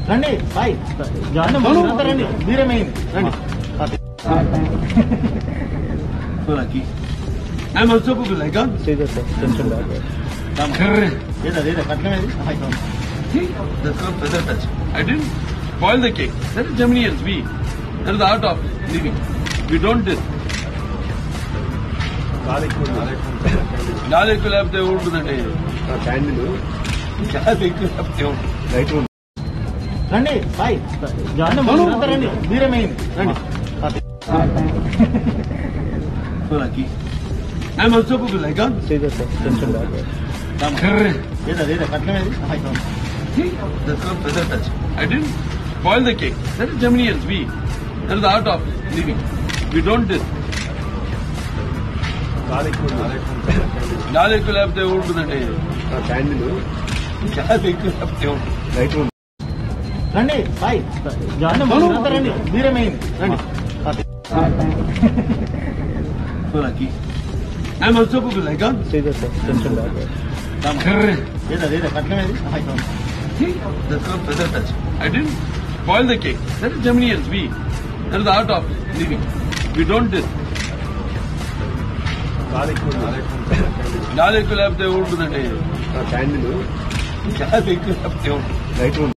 రండి bye join అవ్వండి. రండి మీరే మెయిన్ రండి So lucky. I'm also Google icon. ఏదో ఏదో కట్నమేది See, that's called feather touch. I didn't spoil the cake. That is Geminians. We. That is the art of living. We don't this. గాలి ఎక్కువ లేకపోతే ఉంటుందండి గాలి ఎక్కువ లేకపోతే ఉంటుంది రండి బాయ్ జాయిన్ అవ్వండి. రండి మీరే మెయిన్ రండి So lucky. I'm also Google icon. ఏదో ఏదో కట్నమేది See, that's called feather touch. I didn't spoil the cake. That is Geminians. We. That is the art of living. We don't this. గాలి ఎక్కువ లేకపోతే ఉంటుందండి గాలి ఎక్కువ లేకపోతే ఉంటుంది రండి బాయ్ జాయిన్ అవ్వండి. రండి మీరే మెయిన్ రండి So lucky. I'm also Google icon. ఏదో ఏదో కట్నమేది See, that's called feather touch. I didn't spoil the cake. That is Geminians. We. That is the art of living. We don't this. గాలి ఎక్కువ లేకపోతే ఉంటుందండి గాలి ఎక్కువ లేకపోతే ఉంటుంది